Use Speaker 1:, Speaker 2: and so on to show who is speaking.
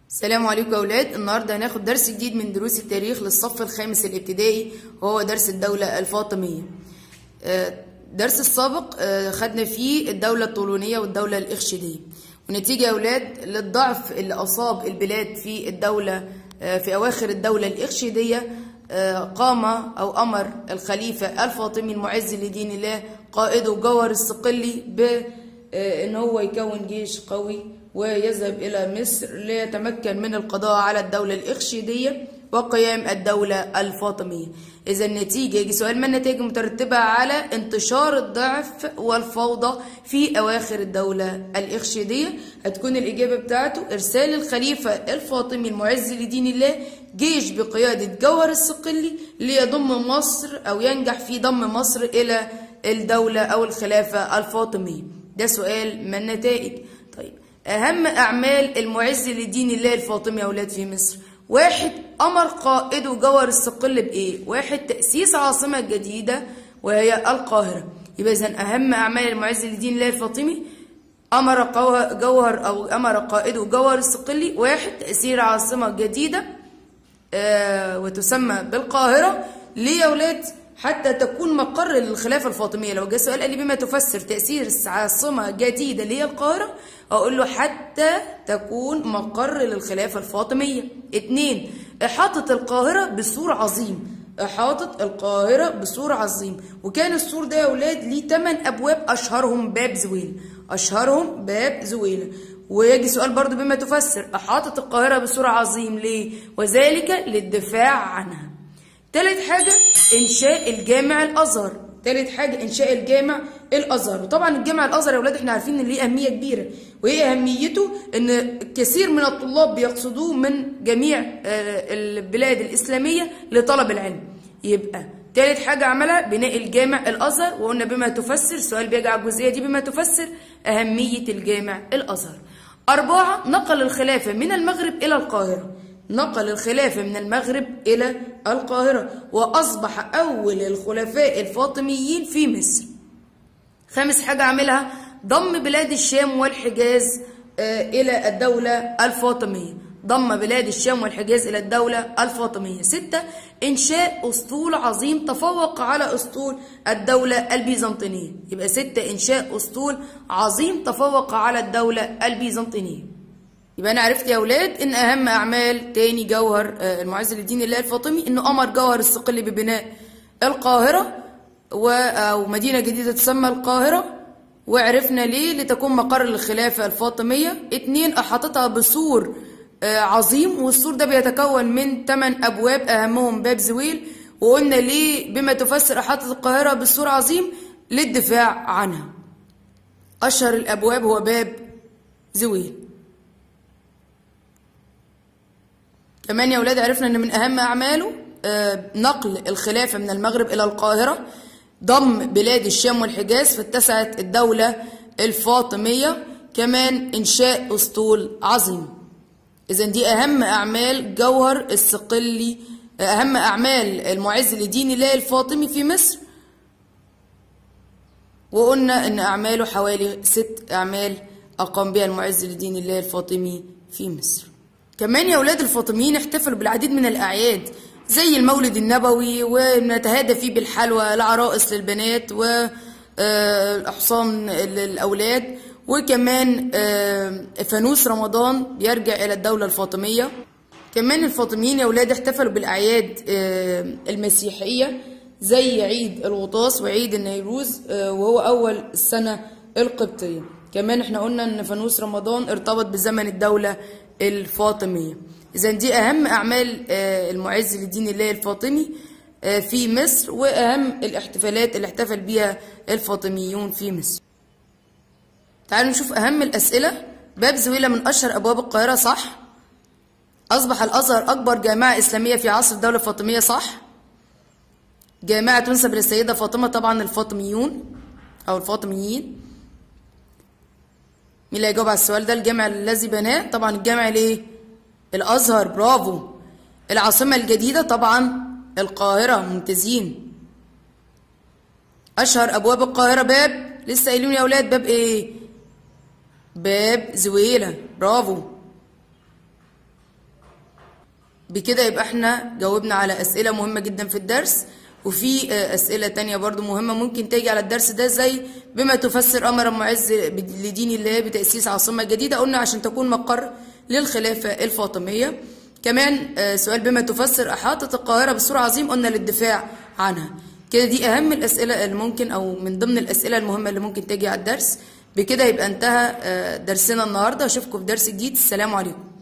Speaker 1: السلام عليكم يا أولاد النهاردة هناخد درس جديد من دروس التاريخ للصف الخامس الابتدائي وهو درس الدولة الفاطمية آه، الدرس السابق آه، خدنا فيه الدولة الطولونية والدولة الإخشيدية ونتيجة يا أولاد للضعف اللي أصاب البلاد في الدولة آه، في أواخر الدولة الإخشيدية آه، قام أو أمر الخليفة الفاطمي المعز لدين الله قائده جوهر الصقلي بأن هو يكون جيش قوي ويذهب إلى مصر ليتمكن من القضاء على الدولة الإخشيدية وقيام الدولة الفاطمية إذا النتيجة يجي سؤال ما النتائج المترتبة على انتشار الضعف والفوضى في أواخر الدولة الإخشيدية هتكون الإجابة بتاعته إرسال الخليفة الفاطمي المعز لدين الله جيش بقيادة جوهر الصقلي ليضم مصر أو ينجح في ضم مصر إلى الدولة أو الخلافة الفاطمية ده سؤال ما النتائج طيب أهم أعمال المعز لدين الله الفاطمي يا أولاد في مصر واحد أمر قائده جوهر الصقل بإيه؟ واحد تأسيس عاصمة جديدة وهي القاهرة يبقى إذا أهم أعمال المعز لدين الله الفاطمي أمر قو- جوهر أو أمر قائده جوهر الصقلي واحد تأسيس عاصمة جديدة آه، وتسمى بالقاهرة ليه يا أولاد؟ حتى تكون مقر للخلافة الفاطمية لو جه سؤال قال لي بما تفسر تأسيس عاصمة جديدة اللي هي القاهرة أقول له حتى تكون مقر للخلافة الفاطمية اتنين إحاطة القاهرة بسور عظيم إحاطة القاهرة بسور عظيم وكان السور ده يا أولاد ليه 8 أبواب أشهرهم باب زويل أشهرهم باب زويلة ويجي سؤال برضو بما تفسر أحاطت القاهرة بسور عظيم ليه وذلك للدفاع عنها تالت حاجة إنشاء الجامع الأزهر تالت حاجة إنشاء الجامع الأزهر وطبعا الجامع الأزهر يا أولاد إحنا عارفين إن ليه أهمية كبيرة وإيه أهميته إن كثير من الطلاب بيقصدوه من جميع آه، البلاد الإسلامية لطلب العلم يبقى تالت حاجة عملها بناء الجامع الأزهر وقلنا بما تفسر سؤال بيجي على الجزئية دي بما تفسر أهمية الجامع الأزهر أربعة نقل الخلافة من المغرب إلى القاهرة نقل الخلافة من المغرب إلى القاهرة وأصبح أول الخلفاء الفاطميين في مصر خامس حاجة عملها ضم بلاد الشام والحجاز آه، إلى الدولة الفاطمية ضم بلاد الشام والحجاز إلى الدولة الفاطمية ستة إنشاء أسطول عظيم تفوق على أسطول الدولة البيزنطينية يبقى ستة إنشاء أسطول عظيم تفوق على الدولة البيزنطينية يبقى انا عرفت يا اولاد ان اهم اعمال تاني جوهر آه، المعز لدين الله الفاطمي انه امر جوهر الصقلي ببناء القاهره و او مدينه جديده تسمى القاهره وعرفنا ليه لتكون مقر للخلافه الفاطميه اتنين احاطتها بسور آه، عظيم والسور ده بيتكون من 8 ابواب اهمهم باب زويل وقلنا ليه بما تفسر احاطه القاهره بسور عظيم للدفاع عنها اشهر الابواب هو باب زويل كمان يا ولاد عرفنا ان من اهم اعماله آه، نقل الخلافه من المغرب الى القاهره ضم بلاد الشام والحجاز فاتسعت الدوله الفاطميه كمان انشاء اسطول عظيم اذا دي اهم اعمال جوهر الصقلي آه، اهم اعمال المعز لدين الله الفاطمي في مصر وقلنا ان اعماله حوالي ست اعمال اقام بها المعز لدين الله الفاطمي في مصر كمان يا اولاد الفاطميين احتفلوا بالعديد من الاعياد زي المولد النبوي ونتهادى فيه بالحلوى العرائس للبنات والاحصان للاولاد وكمان آه، فانوس رمضان بيرجع الى الدوله الفاطميه كمان الفاطميين يا اولاد احتفلوا بالاعياد آه، المسيحيه زي عيد الغطاس وعيد النيروز آه، وهو اول السنه القبطيه كمان احنا قلنا ان فانوس رمضان ارتبط بزمن الدوله الفاطميه اذا دي اهم اعمال آه، المعز لدين الله الفاطمي آه، في مصر واهم الاحتفالات اللي احتفل بيها الفاطميون في مصر تعالوا نشوف اهم الاسئله باب زويله من اشهر ابواب القاهره صح اصبح الازهر اكبر جامعه اسلاميه في عصر الدوله الفاطميه صح جامعه تنسب للسيده فاطمه طبعا الفاطميون او الفاطميين مين اللي هيجاوب على السؤال ده الجامع الذي بناه طبعا الجامع ليه الازهر برافو العاصمه الجديده طبعا القاهره ممتازين اشهر ابواب القاهره باب لسه قايلين يا اولاد باب ايه باب زويله برافو بكده يبقى احنا جاوبنا على أسئلة مهمة جدا في الدرس وفي آه، أسئلة تانية برضو مهمة ممكن تيجي على الدرس ده زي بما تفسر أمر معز لدين الله بتأسيس عاصمة جديدة قلنا عشان تكون مقر للخلافة الفاطمية كمان آه، سؤال بما تفسر أحاطت القاهرة بسور عظيم قلنا للدفاع عنها كده دي أهم الأسئلة اللي ممكن أو من ضمن الأسئلة المهمة اللي ممكن تيجي على الدرس بكده يبقى انتهى آه، درسنا النهاردة أشوفكم في درس جديد السلام عليكم